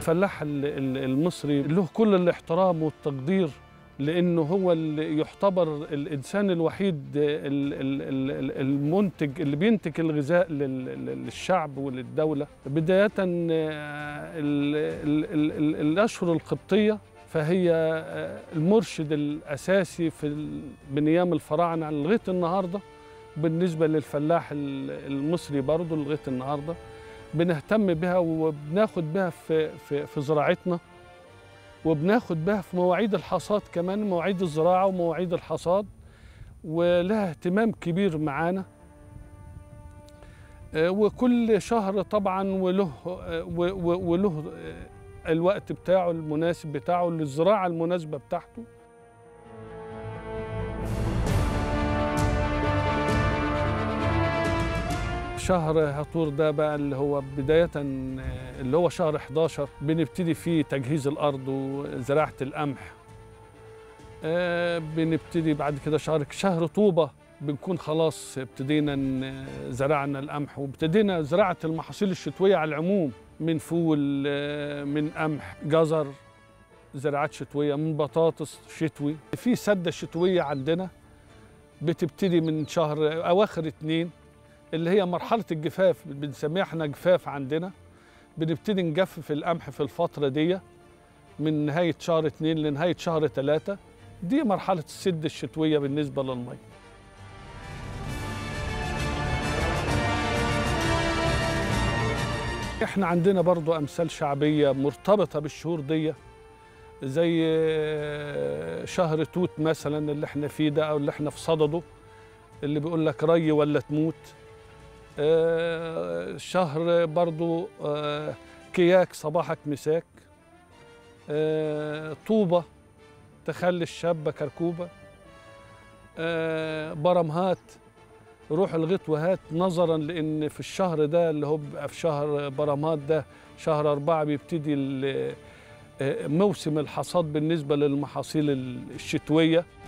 الفلاح ال- ال- المصري له كل الاحترام والتقدير لانه هو اللي يعتبر الانسان الوحيد ال- ال- ال- ال- المنتج اللي بينتج الغذاء لل- لل- للشعب وللدوله بدايه آه، ال- ال- ال- ال- الاشهر القبطيه فهي آه، المرشد الاساسي في ال- بنيام الفراعنه لغايه النهارده بالنسبه للفلاح ال- المصري برضه لغايه النهارده بنهتم بها وبناخد بها في في في زراعتنا وبناخد بها في مواعيد الحصاد كمان مواعيد الزراعه ومواعيد الحصاد ولها اهتمام كبير معانا آه، وكل شهر طبعا وله آه، و- و- وله آه، الوقت بتاعه المناسب بتاعه للزراعه المناسبه بتاعته شهر هطور ده بقى اللي هو بداية آه، اللي هو شهر 11 بنبتدي فيه تجهيز الأرض وزراعة القمح آه، بنبتدي بعد كده شهر شهر طوبة بنكون خلاص ابتدينا ن- زرعنا القمح وابتدينا زراعة المحاصيل الشتوية على العموم من فول آه، من قمح جزر زراعات شتوية من بطاطس شتوي في سدة شتوية عندنا بتبتدي من شهر أواخر اتنين اللي هي مرحلة الجفاف بنسميها احنا جفاف عندنا بنبتدي نجفف القمح في الفترة دي من نهاية شهر اتنين لنهاية شهر تلاتة دي مرحلة السد الشتوية بالنسبة للمية احنا عندنا برضو أمثال شعبية مرتبطة بالشهور دي زي شهر توت مثلا اللي احنا فيه ده او اللي احنا في صدده اللي بيقول لك ري ولا تموت آه، شهر برضو آه، كياك صباحك مساك آه، طوبة تخلي الشابة كركوبة آه، برمهات روح الغيط وهات نظرا لان في الشهر ده اللي هو بيبقى في شهر برمهات ده شهر أربعة بيبتدي ال- آه، موسم الحصاد بالنسبة للمحاصيل الشتوية